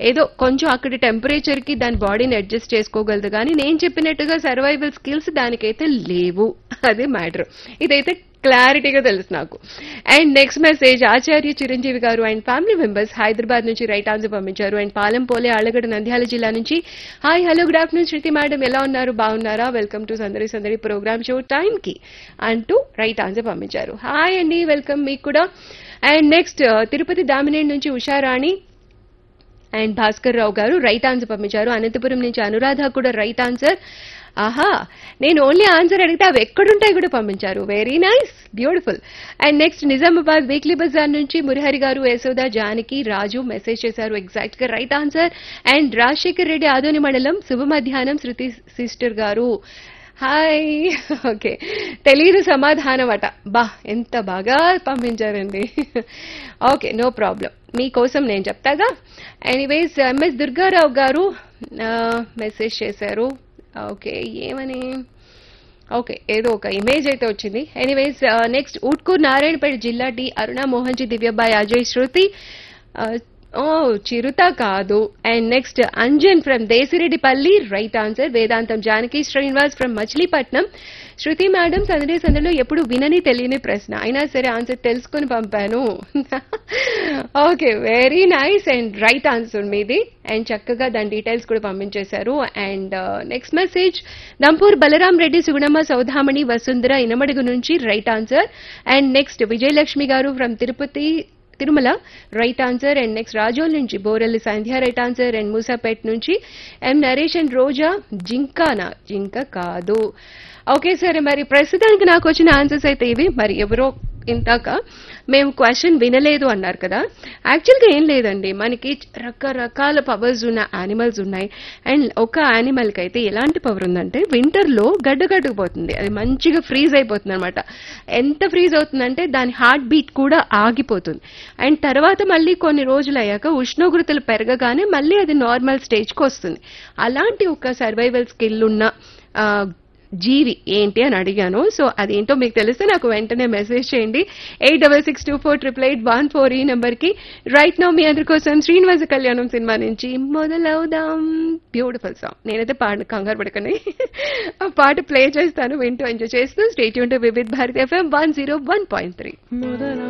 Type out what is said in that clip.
ఏదో కొంచెం అక్కడి టెంపరేచర్ కి దాని బాడీని అడ్జస్ట్ చేసుకోగలదు కానీ నేను చెప్పినట్టుగా సర్వైవల్ స్కిల్స్ దానికైతే లేవు అదే మ్యాటర్ ఇదైతే క్లారిటీగా తెలుసు నాకు and next message Acharya Chiranjeevi garu and family members Hyderabad నుంచి రైట్ ఆన్సర్ పంపించారు అండ్ పాలెం పోలే ఆళ్ళగడ్డ నంద్యాల జిల్లా నుంచి hi hello good afternoon Shruti madam ఎలా ఉన్నారు బాగున్నారా వెల్కమ్ టు సందడి సందడి ప్రోగ్రామ్ షో టైం కి అంటూ రైట్ ఆన్సర్ పంపించారు హాయ్ అండి వెల్కమ్ మీకు కూడా అండ్ నెక్స్ట్ తిరుపతి దామినేని నుంచి ఉషారాణి అండ్ భాస్కర్ రావు గారు రైట్ ఆన్సర్ పంపించారు అనంతపురం నుంచి అనురాధ కూడా రైట్ ఆన్సర్ ఆహా నేను ఓన్లీ ఆన్సర్ అడిగితే అవి ఎక్కడుంటాయి కూడా పంపించారు very nice beautiful and next Nizamabad weekly బజార్ నుంచి మురహరి గారు యశోద జానకి రాజు మెసేజ్ చేశారు ఎగ్జాక్ట్ గా right answer and Rajasekhar Reddy Adoni మండలం శుభ మధ్యాహ్నం Shruti sister garu hi okay తెలియదు సమాధానం అట బా ఎంత బాగా పంపించారండి ఓకే నో ప్రాబ్లం మీకోసం నేను చెప్తాగా ఎనీవేస్ ఎంఎస్ దుర్గారావు గారు మెసేజ్ చేశారు ఓకే ఏమని ఓకే ఏదో ఒక ఇమేజ్ అయితే వచ్చింది ఎనీవేస్ నెక్స్ట్ ఊట్కూర్ నారాయణపేట జిల్లా డి అరుణ మోహన్జీ దివ్యబాయ్ అజయ్ శృతి ఓ చిరుత కాదు and next Anjan from Desireddipalli right answer Vedantham Janaki Srinivas from Machilipatnam Shruti madam సందడి సందడిలో ఎప్పుడు వినని తెలియని ప్రశ్న అయినా సరే ఆన్సర్ తెలుసుకొని పంపాను okay very nice and right answer మీది అండ్ చక్కగా దాని డీటెయిల్స్ కూడా పంపించేశారు and next message Nampur Balaram Reddy Sugunamma Soudhamani Vasundhara Inamadugu నుంచి right answer and next Vijayalakshmi garu from Tirupati Tirumala right answer and next Rajole నుంచి Borelli Sandhya right answer and Musapet నుంచి ఎం నరేష్ అండ్ రోజా జింకానా జింక కాదు ఓకే సరే మరి ప్రస్తుతానికి నాకు వచ్చిన ఆన్సర్స్ అయితే ఇవి మరి ఎవరో ఇంతాక మేము క్వశ్చన్ వినలేదు అన్నారు కదా యాక్చువల్గా ఏం లేదండి మనకి రకరకాల పవర్స్ ఉన్న యానిమల్స్ ఉన్నాయి అండ్ ఒక యానిమల్కి అయితే ఎలాంటి పవర్ ఉందంటే వింటర్లో గడ్డగడ్డుకుపోతుంది అది మంచిగా ఫ్రీజ్ అయిపోతుంది అనమాట ఎంత ఫ్రీజ్ అవుతుందంటే దాని హార్ట్ బీట్ కూడా ఆగిపోతుంది అండ్ తర్వాత మళ్ళీ కొన్ని రోజులు అయ్యాక ఉష్ణోగ్రతలు పెరగగానే మళ్ళీ అది నార్మల్ స్టేజ్కి వస్తుంది అలాంటి ఒక సర్వైవల్ స్కిల్ ఉన్న ఆ, జీవి ఏంటి అని అడిగాను సో అదేంటో మీకు తెలిస్తే నాకు వెంటనే మెసేజ్ చేయండి eight double six two four triple eight one four ఈ నెంబర్కి రైట్ నౌ మీ అందరి కోసం శ్రీనివాస కళ్యాణం సినిమా నుంచి మొదలవుదాం బ్యూటిఫుల్ సాంగ్ నేనైతే పాట కంగారు పడకని ఆ పాట ప్లే చేస్తాను వింటూ ఎంజాయ్ చేస్తూ స్టేట్ యూన్ Vividh Bharati FM one zero one point three